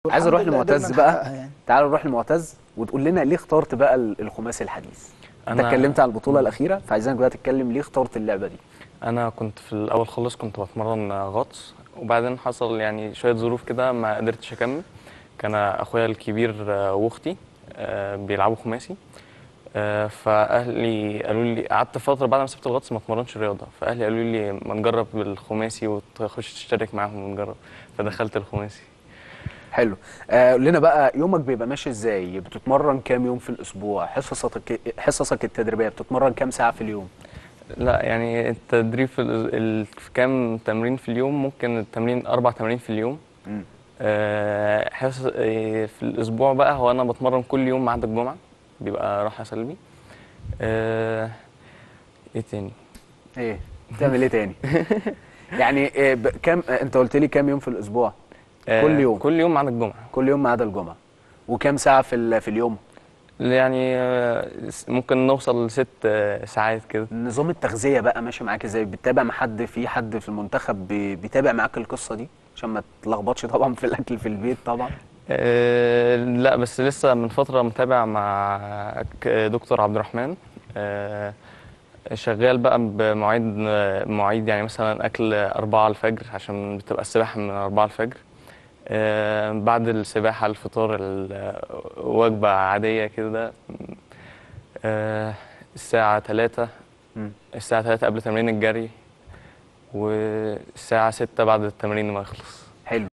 عايز والحمد اروح لله لمعتز قدرنا بقى نحققها يعني. تعال نروح لمعتز وتقول لنا ليه اخترت بقى ال- الخماسي الحديث انت أنا- اتكلمت عن البطوله الاخيره فعايزينك بقى تتكلم ليه اخترت اللعبه دي انا كنت في الاول خالص كنت بتمرن غطس وبعدين حصل يعني شويه ظروف كده ما قدرتش اكمل كان اخويا الكبير آه، واختي آه، بيلعبوا خماسي آه، فاهلي قالوا لي قعدت فتره بعد ما سبت الغطس ما اتمرنش رياضه فاهلي قالوا لي ما نجرب الخماسي وتخش تشترك معاهم ونجرب فدخلت الخماسي حلو آه، قول لنا بقى يومك بيبقى ماشي ازاي بتتمرن كام يوم في الاسبوع حصصك حصصك التدريبيه بتتمرن كام ساعه في اليوم لا يعني التدريب في, ال... ال... في كام تمرين في اليوم ممكن التمرين اربع تمارين في اليوم مم. آه، حصص آه، في الاسبوع بقى هو انا بتمرن كل يوم ما عدا الجمعه بيبقى راحه سلبي آه، ايه تاني ايه بتعمل ايه تاني يعني آه، ب- كام آه، انت قلت لي كام يوم في الاسبوع آه، كل يوم كل يوم ما عدا الجمعه كل يوم ما عدا الجمعه وكام ساعه في ال- في اليوم يعني آه، ممكن نوصل لست آه، ساعات كده نظام التغذيه بقى ماشي معاك ازاي بتتابع مع حد في حد في المنتخب بي- بيتابع معاك القصه دي عشان ما تلخبطش طبعا في الاكل في البيت طبعا آه، لا بس لسه من فترة متابع مع ك- دكتور عبد الرحمن آه، شغال بقى بمواعيد مواعيد يعني مثلا أكل أربعة الفجر عشان بتبقى السباحة من أربعة الفجر آه، بعد السباحة الفطار ال- وجبة عادية كده آه، الساعة تلاتة مم. الساعة تلاتة قبل تمرين الجري والساعة ستة بعد التمرين ما يخلص حلو